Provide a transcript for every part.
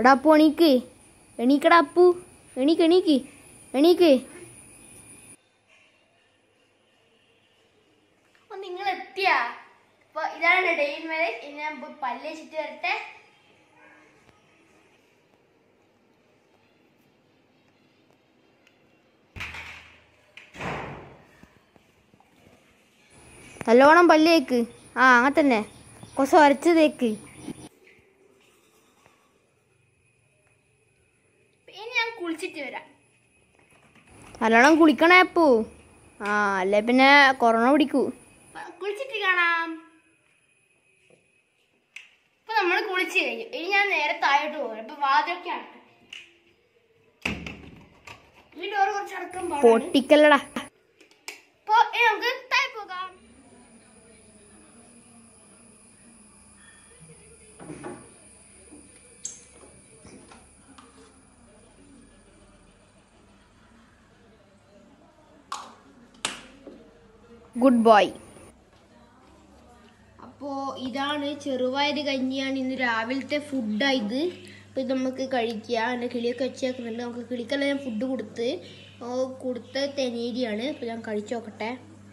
എടാ അപ്പു എണീക്ക് എണീക്കടാ അപ്പു എണീക്ക് എണീക്ക് എണീക്ക് നിങ്ങൾ എത്തിയാ അപ്പൊ ഇതാണ് ഡെയിൻ വരെ ഇനി ഞാൻ പോയി പല്ല് വെച്ചിട്ട് വരട്ടെ നല്ലോണം പല്ല് തേക്ക് ആ അങ്ങനെ തന്നെ കുറച്ച് വരച്ച് തേക്ക് ഇനി ഞാൻ കുളിച്ചിട്ട് വരാം നല്ലോണം കുളിക്കണേ അപ്പു ആ അല്ലേ പിന്നെ കൊറോണ പിടിക്കൂ കുളിച്ചിട്ട് കാണാം ഇപ്പൊ നമ്മൾ കുളിച്ച് കഴിഞ്ഞു ഇനി ഞാൻ നേരെ താഴോട്ട് പോകും ഇപ്പൊ വാതിലൊക്കെയാണ് ഈ ഡോർ കുറച്ച് അടക്കം പൊട്ടിക്കല്ലടാ അപ്പൊ ഇനി നമുക്ക് താഴെ പോകാം ഗുഡ് ബോയ് അപ്പോൾ ഇതാണ് ചെറുപയർ കഞ്ഞിയാണ് ഇന്ന് രാവിലത്തെ ഫുഡായത് അപ്പോൾ ഇത് നമുക്ക് കഴിക്കുക എൻ്റെ കിളിയൊക്കെ വെച്ചേക്കുന്നുണ്ട് നമുക്ക് കിളിക്കെല്ലാം ഞാൻ ഫുഡ് കൊടുത്ത് ഓ, കൊടുത്ത തെനേരിയാണ് അപ്പോൾ ഞാൻ കഴിച്ചു നോക്കട്ടെ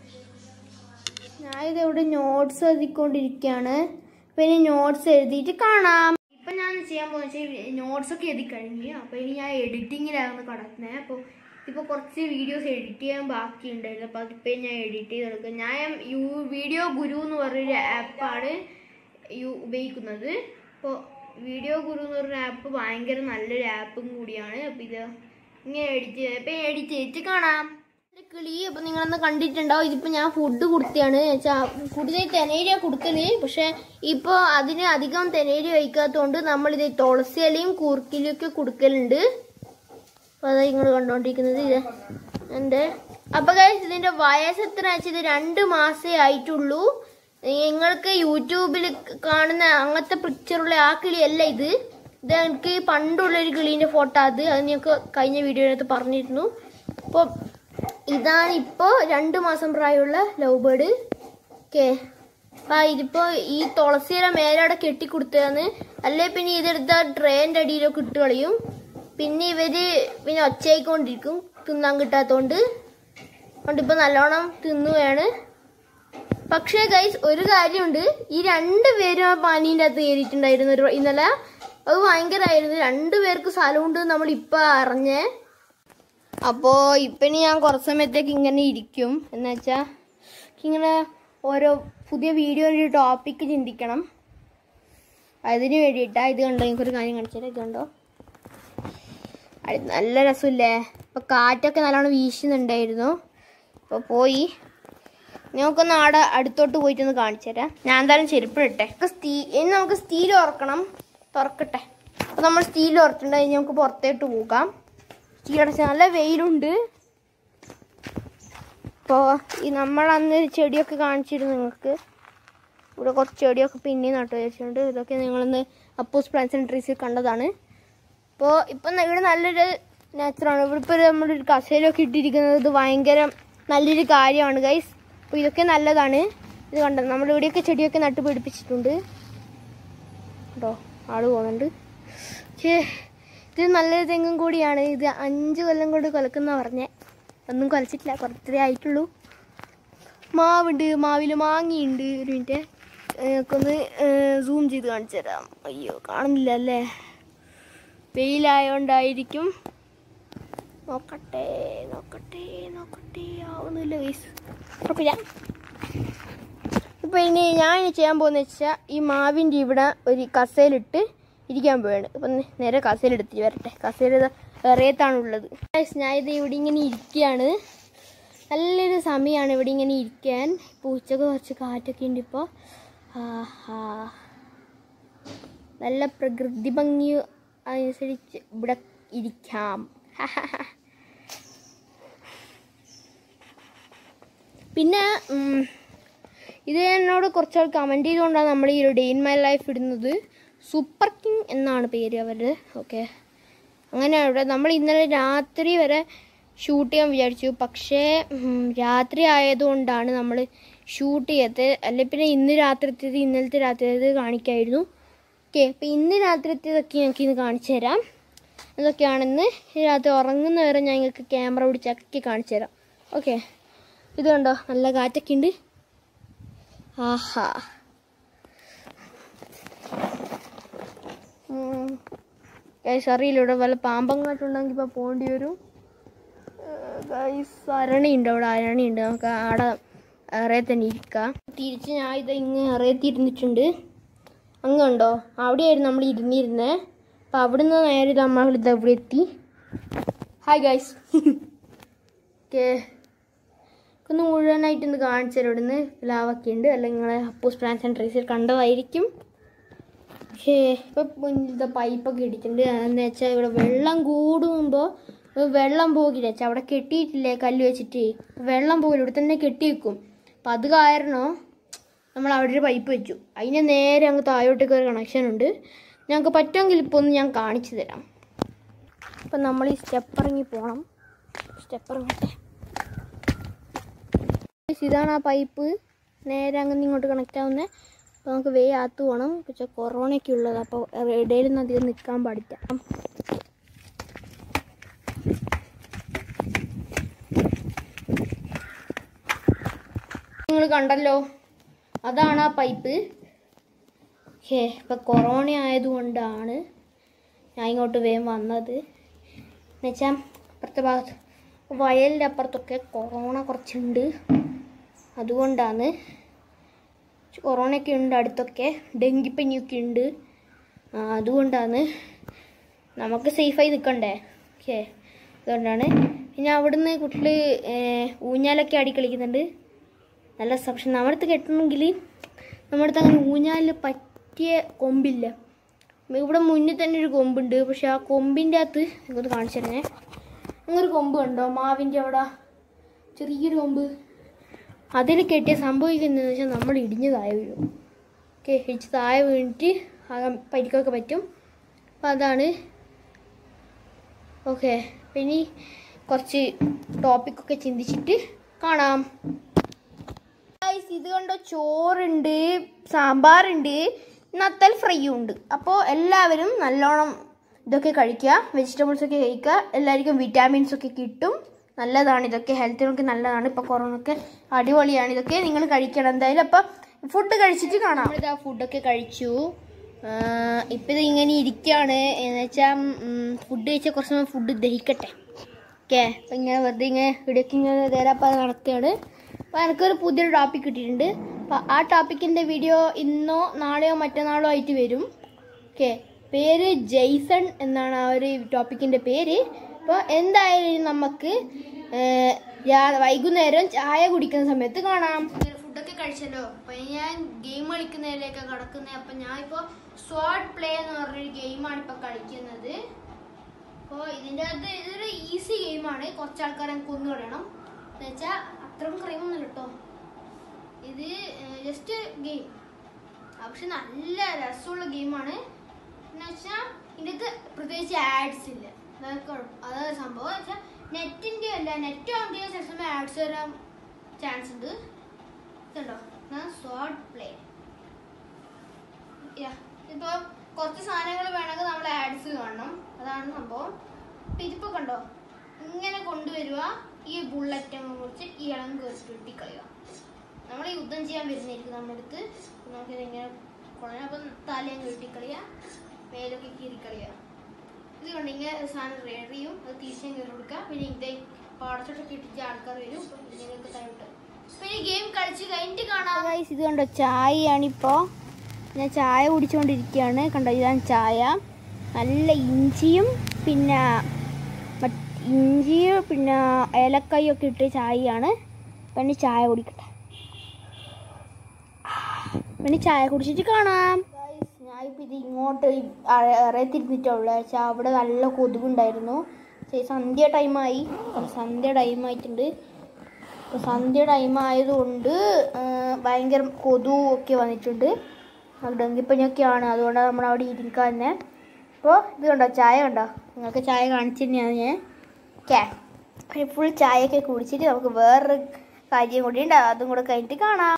ഞാനിത് ഇവിടെ നോട്ട്സ് എഴുതിക്കൊണ്ടിരിക്കുകയാണ് അപ്പോൾ ഇനി നോട്ട്സ് എഴുതിയിട്ട് കാണാം ഇപ്പം ഞാൻ ചെയ്യാൻ പോകുന്ന വെച്ചാൽ നോട്ട്സ് ഒക്കെ എഴുതി കഴിഞ്ഞു അപ്പോൾ ഇനി ഞാൻ എഡിറ്റിങ്ങിലായിരുന്നു കിടക്കുന്നത് അപ്പോൾ ഇപ്പോൾ കുറച്ച് വീഡിയോസ് എഡിറ്റ് ചെയ്യാൻ ബാക്കിയുണ്ടായിരുന്നു അപ്പോൾ അതിപ്പോൾ ഞാൻ എഡിറ്റ് ചെയ്തെടുക്കും ഞാൻ യു വീഡിയോ ഗുരു എന്ന് പറഞ്ഞൊരു ആപ്പാണ് യു ഉപയോഗിക്കുന്നത് അപ്പോൾ വീഡിയോ ഗുരു എന്ന് പറഞ്ഞ ആപ്പ് ഭയങ്കര നല്ലൊരു ആപ്പും കൂടിയാണ് അപ്പോൾ ഇത് ഇങ്ങനെ എഡിറ്റ് ചെയ്ത് അപ്പോൾ എഡിറ്റ് ചെയ്തിട്ട് കാണാം എൻ്റെ കിളി അപ്പോൾ നിങ്ങളൊന്ന് കണ്ടിട്ടുണ്ടാവും ഇതിപ്പോൾ ഞാൻ ഫുഡ് കൊടുത്തതാണ് വെച്ചാൽ കൂടുതൽ തെനേരിയ കൊടുക്കല് പക്ഷേ ഇപ്പോൾ അതിന് അധികം തെനേരി കഴിക്കാത്തതുകൊണ്ട് നമ്മളിത് തുളസി ഇലയും കൂർക്കിലും ഒക്കെ കൊടുക്കലുണ്ട് അപ്പോൾ അതാ നിങ്ങൾ കണ്ടുകൊണ്ടിരിക്കുന്നത് ഇത് എൻ്റെ അപ്പോൾ guys ഇതിൻ്റെ വയസ്സ് എത്ര വെച്ചാൽ ഇത് രണ്ട് മാസേ ആയിട്ടുള്ളൂ നിങ്ങൾക്ക് യൂട്യൂബിൽ കാണുന്ന അങ്ങനത്തെ പിക്ചറുള്ള ആ കിളിയല്ല ഇത് ഇത് എനിക്ക് പണ്ടുള്ള ഒരു കിളീൻ്റെ ഫോട്ടോ അത് അത് ഞങ്ങൾക്ക് കഴിഞ്ഞ വീഡിയോയിനകത്ത് പറഞ്ഞിരുന്നു അപ്പോൾ ഇതാണ് ഇപ്പോൾ രണ്ട് മാസം പ്രായമുള്ള ലവ് ബേർഡ് ഓക്കെ ആ ഇതിപ്പോ ഈ തുളസിയുടെ മേലവിടെ കെട്ടിക്കൊടുത്തതാണ് അല്ലേ പിന്നെ ഇതെടുത്ത ട്രെയിൻ്റെ അടിയിലൊക്കെ ഇട്ട് കളയും പിന്നെ ഇവര് പിന്നെ ഒച്ചയായിക്കൊണ്ടിരിക്കും തിന്നാൻ കിട്ടാത്തോണ്ട് അതുകൊണ്ട് ഇപ്പൊ നല്ലോണം തിന്നുകയാണ് പക്ഷേ ഗൈസ് ഒരു കാര്യമുണ്ട് ഈ രണ്ട് പേരും ആ പാനീൻ്റെ അകത്ത് കയറിയിട്ടുണ്ടായിരുന്നു ഒരു ഇന്നലെ അത് ഭയങ്കരമായിരുന്നു രണ്ടു പേർക്ക് സ്ഥലമുണ്ട് നമ്മൾ ഇപ്പൊ അറിഞ്ഞേ അപ്പോ ഇപ്പൊ ഇനി ഞാൻ കുറച്ച് സമയത്തേക്ക് ഇങ്ങനെ ഇരിക്കും എന്ന് വെച്ചാ ഇങ്ങനെ ഓരോ പുതിയ വീഡിയോ ഒരു ടോപ്പിക്ക് ചിന്തിക്കണം അതിന് വേണ്ടിയിട്ടാ ഇത് കണ്ടോ എനിക്കൊരു കാര്യം കാണിച്ചാൽ ഇത് കണ്ടോ അത് നല്ല രസമില്ലേ ഇപ്പൊ കാറ്റൊക്കെ നല്ലോണം വീശുന്നുണ്ടായിരുന്നു അപ്പോൾ പോയി നമുക്കൊന്ന് ആടെ അടുത്തോട്ട് പോയിട്ടൊന്ന് കാണിച്ചു തരാം ഞാൻ എന്തായാലും ചെരുപ്പിടട്ടെ സ്റ്റീ ഇനി നമുക്ക് സ്റ്റീൽ ഉറക്കണം തുറക്കട്ടെ അപ്പോൾ നമ്മൾ സ്റ്റീൽ ഉറച്ചിട്ടുണ്ട് ഇനി നമുക്ക് പുറത്തേട്ട് പോകാം സ്റ്റീൽ അടച്ച നല്ല വെയിലുണ്ട് അപ്പോൾ ഈ നമ്മൾ അന്ന് ചെടിയൊക്കെ കാണിച്ചിരുന്നു നിങ്ങൾക്ക് ഇവിടെ കുറച്ച് ചെടിയൊക്കെ പിന്നെ നട്ടു വെച്ചിട്ടുണ്ട് ഇതൊക്കെ നിങ്ങളൊന്ന് അപ്പോസ് പ്ലാന്റ്സ് ആൻഡ് ട്രീസിൽ കണ്ടതാണ് ഇപ്പോൾ ഇപ്പം ഇവിടെ നല്ലൊരു നാച്ചുറാണ് ഇവിടെ ഇപ്പോൾ നമ്മളൊരു കസേരയൊക്കെ ഇട്ടിരിക്കുന്നത് ഇത് ഭയങ്കര നല്ലൊരു കാര്യമാണ് ഗൈസ് അപ്പോൾ ഇതൊക്കെ നല്ലതാണ് ഇത് കണ്ടോ നമ്മുടെ ഇവിടെയൊക്കെ ചെടിയൊക്കെ നട്ട് പിടിപ്പിച്ചിട്ടുണ്ട് കേട്ടോ ആള് പോകുന്നുണ്ട് പക്ഷേ ഇത് നല്ലൊരു തെങ്ങും കൂടിയാണ് ഇത് അഞ്ച് കൊല്ലം കൊണ്ട് കൊലക്കുന്ന പറഞ്ഞേ ഒന്നും കൊലച്ചിട്ടില്ല കുറച്ചേ ആയിട്ടുള്ളൂ മാവുണ്ട് മാവിൽ മാങ്ങിയുണ്ട് ഒരു മിനിറ്റ് ഒന്ന് സൂം ചെയ്ത് കാണിച്ചു തരാം അയ്യോ കാണുന്നില്ല അല്ലേ വെയിലായോണ്ടായിരിക്കും നോക്കട്ടെ നോക്കട്ടെ നോക്കട്ടെ ആവുന്നില്ല വയസ്സ് ഉറപ്പില്ല ഇപ്പം ഇനി ഞാൻ ഇനി ചെയ്യാൻ പോകുന്നത് വെച്ചാൽ ഈ മാവിൻ്റെ ഇവിടെ ഒരു കസേലിട്ട് ഇരിക്കാൻ പോവാണ് ഇപ്പം നെ- നേരെ കസേലെടുത്തിട്ട് വരട്ടെ കസേല വേറെത്താണുള്ളത് ഞാൻ ഇത് ഇവിടെ ഇങ്ങനെ ഇരിക്കുകയാണ് നല്ലൊരു സമയമാണ് ഇവിടെ ഇങ്ങനെ ഇരിക്കാൻ ഇപ്പോൾ ഉച്ചക്ക് കുറച്ച് കാറ്റൊക്കെ ഉണ്ട് ഇപ്പോൾ ആഹാ നല്ല പ്രകൃതി ഭംഗി അനുസരിച്ച് ഇവിടെ ഇരിക്കാം പിന്നെ ഉം, ഇത് എന്നോട് കുറച്ചാൾ കമൻറ്റ് ചെയ്തുകൊണ്ടാണ് നമ്മൾ ഈ ഒരു ഡേ ഇൻ മൈ ലൈഫ് ഇടുന്നത് സൂപ്പർ കിങ് എന്നാണ് പേര് അവരുടെ ഓക്കെ അങ്ങനെയാണ് ഇവിടെ നമ്മൾ ഇന്നലെ രാത്രി വരെ ഷൂട്ട് ചെയ്യാൻ വിചാരിച്ചു പക്ഷേ ഉം, രാത്രി ആയതുകൊണ്ടാണ് നമ്മൾ ഷൂട്ട് ചെയ്യാത്തത് അല്ലെ പിന്നെ ഇന്ന് രാത്രിത്തേത് ഇന്നലത്തെ രാത്രിത്തേത് കാണിക്കായിരുന്നു ഓക്കെ അപ്പം ഇന്ന് രാത്രിത്തെ ഇതൊക്കെ ഞങ്ങൾക്ക് ഇന്ന് കാണിച്ചു തരാം ഇതൊക്കെയാണെന്ന് ഈ രാത്രി ഉറങ്ങുന്ന വരെ ഞാൻ നിങ്ങൾക്ക് ക്യാമറ പിടിച്ചൊക്കെ കാണിച്ചു തരാം ഓക്കെ ഇത് കണ്ടോ നല്ല കാറ്റൊക്കെ ഉണ്ട് ആഹാ ഗൈസ് അറിയില്ല ഇവിടെ വല്ല പാമ്പങ്ങാട്ടുണ്ടെങ്കിൽ ഇപ്പോൾ പോകേണ്ടി വരും ഗൈസ് അരണിയുണ്ട് അവിടെ അരണിയുണ്ട് നമുക്ക് അവിടെ അറയെ തന്നെ ഇരിക്കാം തിരിച്ച് ഞാൻ ഇത് ഇങ്ങ് അറയത്തിരുന്നിട്ടുണ്ട് അങ്ങ് ഉണ്ടോ അവിടെയായിരുന്നു നമ്മൾ ഇരുന്നിരുന്നേ അപ്പം അവിടുന്ന് നേരെ നമ്മൾ ഇത് ഇവിടെ എത്തി ഹായ് ഗൈസ് ഓക്കെ ഒന്ന് മുഴുവനായിട്ട് ഒന്ന് കാണിച്ചു തരാം ഇവിടുന്ന് ലാവൊക്കെ ഉണ്ട് അല്ലെങ്കിൽ നിങ്ങളെ അപ്പൂസ് പ്ലാൻസ് ആൻഡ് ട്രീസിൽ കണ്ടതായിരിക്കും പക്ഷേ ഇപ്പം മുന്നിലത്തെ പൈപ്പൊക്കെ ഇട്ടിട്ടുണ്ട് എന്ന് വെച്ചാൽ ഇവിടെ വെള്ളം കൂടുമ്പോൾ വെള്ളം പോകില്ല വെച്ചാൽ അവിടെ കെട്ടിയിട്ടില്ലേ കല്ല് വെച്ചിട്ട് വെള്ളം പോകില്ല ഇവിടെ തന്നെ കെട്ടി വെക്കും അപ്പം അത് കാരണം നമ്മൾ അവിടെ ഒരു പൈപ്പ് വെച്ചു അതിന് നേരെ അങ്ങ് താഴോട്ടേക്ക് ഒരു കണക്ഷൻ ഉണ്ട് ഞങ്ങൾക്ക് പറ്റുമെങ്കിൽ ഇപ്പോൾ ഒന്ന് ഞാൻ കാണിച്ചു തരാം അപ്പം നമ്മൾ ഈ സ്റ്റെപ്പ് ഇറങ്ങി പോകണം സ്റ്റെപ്പ് ഇറങ്ങട്ടെ ഇതാണ് ആ പൈപ്പ് നേരെ അങ്ങനെ ഇങ്ങോട്ട് കണക്റ്റ് ആവുന്നത് അപ്പോൾ നമുക്ക് വേ ആത്ത് പോകണം പക്ഷെ കൊറോണയൊക്കെ ഉള്ളത് അപ്പോൾ ഇടയിലൊന്നും അധികം നിൽക്കാൻ പാടില്ല നിങ്ങൾ കണ്ടല്ലോ അതാണ് ആ പൈപ്പ് ഹേ ഇപ്പം കൊറോണ ആയതുകൊണ്ടാണ് ഞാൻ ഇങ്ങോട്ട് വേഗം വന്നത് എന്നുവെച്ചാൽ അപ്പുറത്തെ ഭാഗത്ത് വയലിൻ്റെ അപ്പുറത്തൊക്കെ കൊറോണ കുറച്ചുണ്ട് അതുകൊണ്ടാണ് കൊറോണയൊക്കെ ഉണ്ട് അടുത്തൊക്കെ ഡെങ്കിപ്പനിയൊക്കെ ഉണ്ട് ആ, അതുകൊണ്ടാണ് നമുക്ക് സേഫായി നിൽക്കണ്ടേ ഓക്കെ അതുകൊണ്ടാണ് പിന്നെ അവിടുന്ന് കുട്ടികൾ ഊഞ്ഞാലൊക്കെ ആടി കളിക്കുന്നുണ്ട് നല്ല സ- പക്ഷെ നമ്മുടെ അടുത്ത് കെട്ടണമെങ്കിൽ നമ്മുടെ അടുത്ത് അങ്ങനെ ഊഞ്ഞാലിൽ പറ്റിയ കൊമ്പില്ല ഇവിടെ മുന്നിൽ തന്നെ ഒരു കൊമ്പുണ്ട് പക്ഷെ ആ കൊമ്പിൻ്റെ അകത്ത് ഇങ്ങോട്ട് കാണിച്ചു തരണേ അങ്ങനൊരു കൊമ്പ് കണ്ടോ മാവിൻ്റെ അവിടെ ചെറിയൊരു കൊമ്പ് അതിൽ കെട്ടിയ സംഭവിക്കുന്നതെന്ന് വെച്ചാൽ നമ്മൾ ഇടിഞ്ഞ് താഴെ വീഴും ഓക്കെ ഇടിച്ച് താഴെ വീണിട്ട് ആകെ പരിക്കൊക്കെ പറ്റും അപ്പം അതാണ് ഓക്കെ പിന്നെ കുറച്ച് ടോപ്പിക്കൊക്കെ ചിന്തിച്ചിട്ട് കാണാം Guys, ഇത് കണ്ടോ ചോറുണ്ട് സാമ്പാറുണ്ട് നത്തൽ ഫ്രൈയും ഉണ്ട് അപ്പോൾ എല്ലാവരും നല്ലോണം ഇതൊക്കെ കഴിക്കുക വെജിറ്റബിൾസ് ഒക്കെ കഴിക്കുക എല്ലാവർക്കും വിറ്റാമിൻസ് ഒക്കെ കിട്ടും നല്ലതാണ് ഇതൊക്കെ ഹെൽത്തിനൊക്കെ നല്ലതാണ് ഇപ്പോൾ കൊറോണൊക്കെ അടിപൊളിയാണ് ഇതൊക്കെ നിങ്ങൾ കഴിക്കണം എന്തായാലും അപ്പം ഫുഡ് കഴിച്ചിട്ട് കാണാം നമ്മളിതാ ഫുഡൊക്കെ കഴിച്ചു ഇപ്പം ഇത് ഇങ്ങനെ ഇരിക്കുകയാണ് എന്ന് വെച്ചാൽ ഫുഡ് കഴിച്ചാൽ കുറച്ച് സമയം ഫുഡ് ദഹിക്കട്ടെ ഓക്കെ അപ്പം ഇങ്ങനെ വെറുതെ ഇങ്ങനെ ഇവിടെയൊക്കെ ഇങ്ങനെ തേരാപ്പാതെ നടക്കുകയാണ് അപ്പോൾ എനിക്കൊരു പുതിയൊരു ടോപ്പിക് കിട്ടിയിട്ടുണ്ട് അപ്പോൾ ആ ടോപ്പിക്കിൻ്റെ വീഡിയോ ഇന്നോ നാളെയോ മറ്റന്നാളോ ആയിട്ട് വരും ഓക്കെ പേര് ജെയ്സൺ എന്നാണ് ആ ഒരു ടോപ്പിക്കിൻ്റെ പേര് അപ്പോൾ എന്തായാലും നമുക്ക് ഏഹ്, രാ- വൈകുന്നേരം ചായ കുടിക്കുന്ന സമയത്ത് കാണാം ഫുഡൊക്കെ കഴിച്ചല്ലോ അപ്പോൾ ഞാൻ ഗെയിം കളിക്കുന്നതിലേക്ക് കിടക്കുന്നത് അപ്പം ഞാൻ ഇപ്പോൾ സ്വാഡ് പ്ലേ എന്ന് പറഞ്ഞൊരു ഗെയിമാണ് ഇപ്പോൾ കളിക്കുന്നത് അപ്പോൾ ഇതിൻ്റെ അകത്ത് ഇതൊരു ഈസി ഗെയിമാണ് കുറച്ച് ആൾക്കാരെ കൊന്നു കളയണം എന്ന് വെച്ചാൽ അത്രയും ക്രൈമൊന്നുമില്ല കേട്ടോ ഇത് ജസ്റ്റ് ഗെയിം പക്ഷെ നല്ല രസമുള്ള ഗെയിമാണ് എന്ന് വെച്ചാൽ ഇതിൻ്റെ അകത്ത് പ്രത്യേകിച്ച് ആഡ്സ് ഇല്ല അതാണ് കുഴപ്പം അതാണ് സംഭവം എന്ന് വെച്ചാൽ നെറ്റിൻ്റെ അല്ല നെറ്റ് ഓൺ ചെയ്യുന്ന ശേഷം ആഡ്സ് വരാൻ ചാൻസ് ഉണ്ട് ഇതുണ്ടോ ഷോർട്ട് പ്ലേ ഇപ്പോൾ കുറച്ച് സാധനങ്ങൾ വേണമെങ്കിൽ നമ്മൾ ആഡ്സ് കാണണം അതാണ് സംഭവം അപ്പം ഇതിപ്പോൾ കണ്ടോ ഇങ്ങനെ കൊണ്ടുവരിക ഈ ബുള്ളറ്റ് അങ്ങ് മുറിച്ച് ഈ ഇളം കെട്ടി കളയുക നമ്മൾ യുദ്ധം ചെയ്യാൻ വരുന്നതായിരിക്കും നമ്മുടെ അടുത്ത് അപ്പം നമുക്കിത് ഇങ്ങനെ കൊള്ളാം അപ്പം തലയും കെട്ടിക്കളിയുക മേലൊക്കെ കീറിക്കളിയുക ഇത് കൊണ്ട് ഇങ്ങനെ സാധനം റെയർ ചെയ്യും അത് തിരിച്ചും കയറി കൊടുക്കുക പിന്നെ ഇതേ പാടത്തോട്ടൊക്കെ ഇട്ടിട്ട് ആൾക്കാർ വരും അപ്പം ഇതിനൊക്കെ താഴോട്ട് പിന്നെ ഗെയിം കളിച്ച് കഴിഞ്ഞിട്ട് കാണാം ഗൈസ് ഇത് കണ്ടോ ചായയാണിപ്പോൾ ഞാൻ ചായ കുടിച്ചുകൊണ്ടിരിക്കുകയാണ് കണ്ടോ ഇതാണ് ചായ നല്ല ഇഞ്ചിയും പിന്നെ മറ്റ് ഇഞ്ചിയും പിന്നെ ഏലക്കായും ഒക്കെ ഇട്ട് ചായയാണ് പിന്നെ ചായ കുടിക്കട്ടെ പിന്നെ ചായ കുടിച്ചിട്ട് കാണാം ഞാനിപ്പോൾ ഇത് ഇങ്ങോട്ട് ഇറയത്തിരുന്നിട്ടുള്ള വെച്ചാൽ അവിടെ നല്ല കൊതുകുണ്ടായിരുന്നു ശരി സന്ധ്യ ടൈമായി സന്ധ്യ ടൈമായിട്ടുണ്ട് അപ്പോൾ സന്ധ്യ ടൈം ആയതുകൊണ്ട് ആ, ഭയങ്കര കൊതുവും ഒക്കെ വന്നിട്ടുണ്ട് ഡെങ്കിപ്പനിയൊക്കെയാണ് അതുകൊണ്ടാണ് നമ്മൾ അവിടെ ഇരിക്കാൻ തന്നെ അപ്പോൾ ഇത് കണ്ടോ ചായ കണ്ടോ നിങ്ങൾക്ക് ചായ കാണിച്ചു തന്നെയാണ് ഞാൻ ഓക്കെ ഫുൾ ചായയൊക്കെ കുടിച്ചിട്ട് നമുക്ക് വേറൊരു കാര്യം കൂടി ഉണ്ട് അതും കൂടെ കഴിഞ്ഞിട്ട് കാണാം അപ്പം നമ്മൾ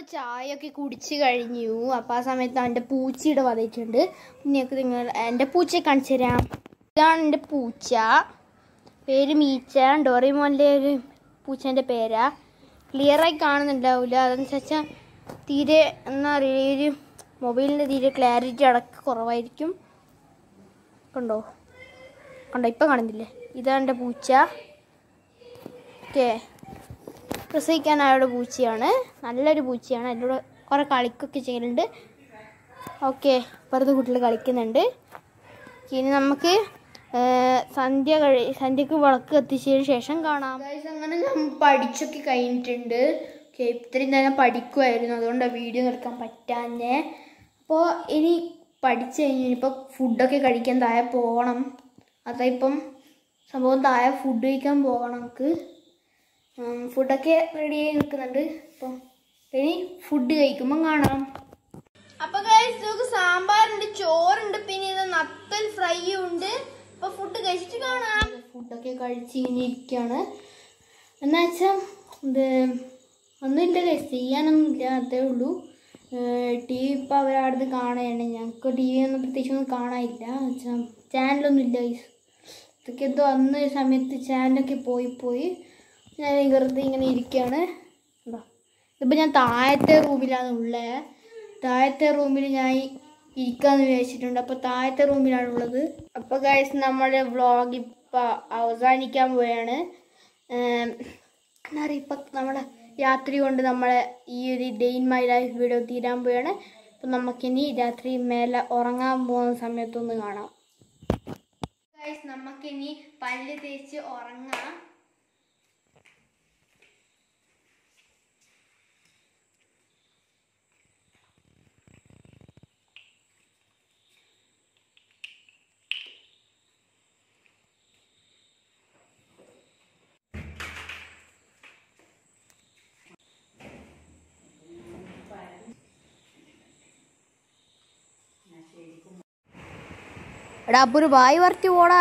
ചായയൊക്കെ കുടിച്ച് കഴിഞ്ഞു അപ്പോൾ ആ സമയത്ത് എൻ്റെ പൂച്ചയുടെ വന്നിട്ടുണ്ട് നിങ്ങൾക്ക് നിങ്ങൾ എൻ്റെ പൂച്ചയെ കാണിച്ചു തരാം ഇതാണ് എൻ്റെ പൂച്ച പേര് മീച്ച ഡോറിമോൻ്റെ ഒരു പൂച്ചേൻ്റെ പേരാ ക്ലിയറായി കാണുന്നുണ്ടാവില്ല അതെന്ന് വെച്ചാൽ തീരെ എന്താ പറയുക ഒരു മൊബൈലിൻ്റെ തീരെ ക്ലാരിറ്റി അടക്കം കുറവായിരിക്കും കണ്ടോ കണ്ടോ ഇപ്പം കാണുന്നില്ലേ ഇതാണ് എൻ്റെ പൂച്ച ഓക്കേ പ്രസവിക്കാനായുള്ള പൂച്ചയാണ് നല്ലൊരു പൂച്ചയാണ് അതിൻ്റെ കൂടെ കുറേ കളിക്കൊക്കെ ചെയ്യലുണ്ട് ഓക്കെ വെറുതെ കുട്ടികൾ കളിക്കുന്നുണ്ട് ഇനി നമുക്ക് ആ, സന്ധ്യ കഴി സന്ധ്യക്ക് വിളക്ക് കത്തിച്ചതിന് ശേഷം കാണാം Guys, അങ്ങനെ ഞാൻ പഠിച്ചൊക്കെ കഴിഞ്ഞിട്ടുണ്ട് ഓക്കെ ഇത്രയും നേരം പഠിക്കുമായിരുന്നു അതുകൊണ്ട് വീഡിയോ നിർത്താൻ പറ്റാഞ്ഞേ അപ്പോൾ ഇനി പഠിച്ചു കഴിഞ്ഞ് ഇപ്പോൾ ഫുഡൊക്കെ കഴിക്കാൻ താഴെ പോകണം അതാ ഇപ്പം സംഭവം താഴെ ഫുഡ് കഴിക്കാൻ പോകണം നമുക്ക് ഉം, ഫുഡൊക്കെ റെഡി ആയി നിൽക്കുന്നുണ്ട് അപ്പം ഇനി ഫുഡ് കഴിക്കുമ്പം കാണാം അപ്പൊ ഗൈസ് നമുക്ക് സാമ്പാറുണ്ട് ചോറുണ്ട് പിന്നെ ഇത് നത്തൽ ഫ്രൈ ഉണ്ട് അപ്പൊ ഫുഡ് കഴിച്ചിട്ട് കാണാം ഫുഡൊക്കെ കഴിച്ച് ഇങ്ങനെ ഇരിക്കുകയാണ് എന്നാ വെച്ചാൽ ഇത് ഒന്നുമില്ല ഗൈസ് ചെയ്യാനൊന്നുമില്ല അതേ ഉള്ളൂ ടി വി ഇപ്പോൾ അവരവിടുന്ന് കാണുകയാണ് ഞങ്ങൾക്ക് ടി വി ഒന്നും പ്രത്യേകിച്ച് ഒന്നും കാണാനില്ല വെച്ചാൽ ചാനലൊന്നും ഇല്ല ഗൈസ് ഇതൊക്കെ എന്തോ അന്ന് ഒരു സമയത്ത് ചാനലൊക്കെ പോയി പോയി ഞാൻ വെറുതെ ഇങ്ങനെ ഇരിക്കുകയാണ് എന്താ ഇതിപ്പോൾ ഞാൻ താഴത്തെ റൂമിലാണ് ഉള്ളത് താഴത്തെ റൂമിൽ ഞാൻ ഇരിക്കാന്ന് വിചാരിച്ചിട്ടുണ്ട് അപ്പോൾ താഴത്തെ റൂമിലാണ് ഉള്ളത് അപ്പോൾ ഗൈസ് നമ്മുടെ വ്ളോഗ് ഇപ്പോൾ അവസാനിക്കാൻ പോവുകയാണ് ഏം, എന്താ പറയുക ഇപ്പം നമ്മുടെ രാത്രി കൊണ്ട് നമ്മളെ ഈ ഒരു day in my life video തീരാൻ പോവുകയാണ് അപ്പം നമുക്കിനി രാത്രി മേലെ ഉറങ്ങാൻ പോകുന്ന സമയത്തൊന്ന് കാണാം ഗൈസ് നമുക്കിനി പല്ല് തേച്ച് ഉറങ്ങാം എടാ അപ്പൊ ഒരു ബായ് പറത്തി പോടാ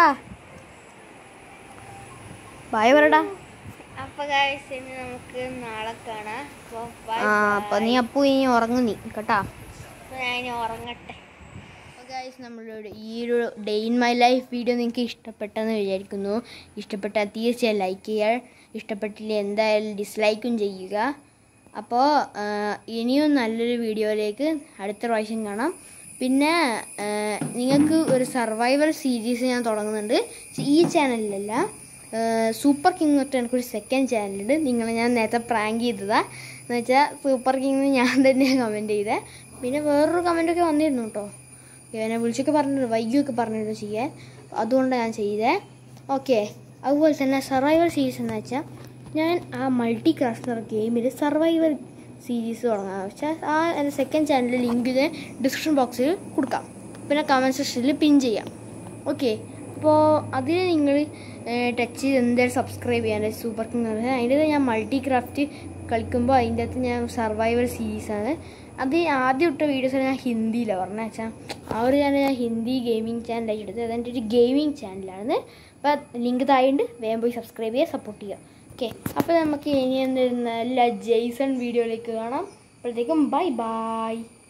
ബായ് പറടാ അപ്പൊ guys, ഇനി നമുക്ക് നാളെ കാണാം അപ്പൊ bye ആ അപ്പൊ നീ അപ്പു ഇനി ഉറങ്ങു നീ കേട്ടാ അപ്പൊ ഞാൻ ഇനി ഉറങ്ങട്ടെ ഗൈസ് നമ്മളുടെ ഈ ഒരു day in my life video നിങ്ങൾക്ക് ഇഷ്ടപ്പെട്ടെന്ന് വിചാരിക്കുന്നു ഇഷ്ടപ്പെട്ടാൽ തീർച്ചയായും ലൈക്ക് ചെയ്യുക ഇഷ്ടപ്പെട്ടില്ല എന്തായാലും ഡിസ്ലൈക്കും ചെയ്യുക അപ്പോൾ ഇനിയും നല്ലൊരു വീഡിയോയിലേക്ക് അടുത്ത പ്രാവശ്യം കാണാം പിന്നെ ആ, നിങ്ങൾക്ക് ഒരു സർവൈവൽ സീരീസ് ഞാൻ തുടങ്ങുന്നുണ്ട് ഈ ചാനലിലല്ല സൂപ്പർ കിങ് തൊട്ട് എനിക്കൊരു സെക്കൻഡ് ചാനലുണ്ട് നിങ്ങളെ ഞാൻ നേരത്തെ പ്രാങ്ക് ചെയ്തതാണ് എന്ന് വെച്ചാൽ സൂപ്പർ കിങ് ഞാൻ തന്നെയാണ് കമൻറ്റ് ചെയ്തത് പിന്നെ വേറൊരു കമൻറ്റൊക്കെ വന്നിരുന്നു കേട്ടോ എന്നെ വിളിച്ചൊക്കെ പറഞ്ഞിട്ട് വൈകിയൊക്കെ പറഞ്ഞിട്ട് ചെയ്യാൻ അതുകൊണ്ടാണ് ഞാൻ ചെയ്തേ ഓക്കെ അതുപോലെ തന്നെ സർവൈവൽ സീരീസ് എന്ന് വെച്ചാൽ ഞാൻ ആ മൾട്ടി ക്രാഫ്റ്റ് ഗെയിമിൽ സർവൈവൽ സീരീസ് തുടങ്ങാം വെച്ചാൽ ആ എൻ്റെ സെക്കൻഡ് ചാനലിൽ ലിങ്ക് ഞാൻ ഡിസ്ക്രിപ്ഷൻ ബോക്സിൽ കൊടുക്കാം പിന്നെ കമൻറ്റ് സെക്ഷനിൽ പിൻ ചെയ്യാം ഓക്കെ അപ്പോൾ അതിന് നിങ്ങൾ ടച്ച് ചെയ്ത് എന്തായാലും സബ്സ്ക്രൈബ് ചെയ്യാൻ സൂപ്പർ കിങ് അതിൻ്റെ ഞാൻ മൾട്ടി ക്രാഫ്റ്റ് കളിക്കുമ്പോൾ അതിൻ്റെ അകത്ത് ഞാൻ സർവൈവൽ സീരീസാണ് അത് ആദ്യം ഇട്ട വീഡിയോസ് ഞാൻ ഹിന്ദിയിലാണ് പറഞ്ഞത് വെച്ചാൽ ആ ഒരു ചാനൽ ഞാൻ ഹിന്ദി ഗെയിമിംഗ് ചാനലായിട്ട് എടുത്തത് അതെൻ്റെ ഒരു ഗെയിമിംഗ് ചാനലാണ് അപ്പോൾ ലിങ്ക് താഴെയുണ്ട് വേഗം പോയി സബ്സ്ക്രൈബ് ചെയ്യുക സപ്പോർട്ട് ചെയ്യുക ഓക്കെ അപ്പോൾ നമുക്ക് ഇനി എന്തിരുന്ന എല്ലാ ജെയ്സൺ വീഡിയോയിലേക്ക് കാണാം അപ്പോഴത്തേക്കും ബൈ ബൈ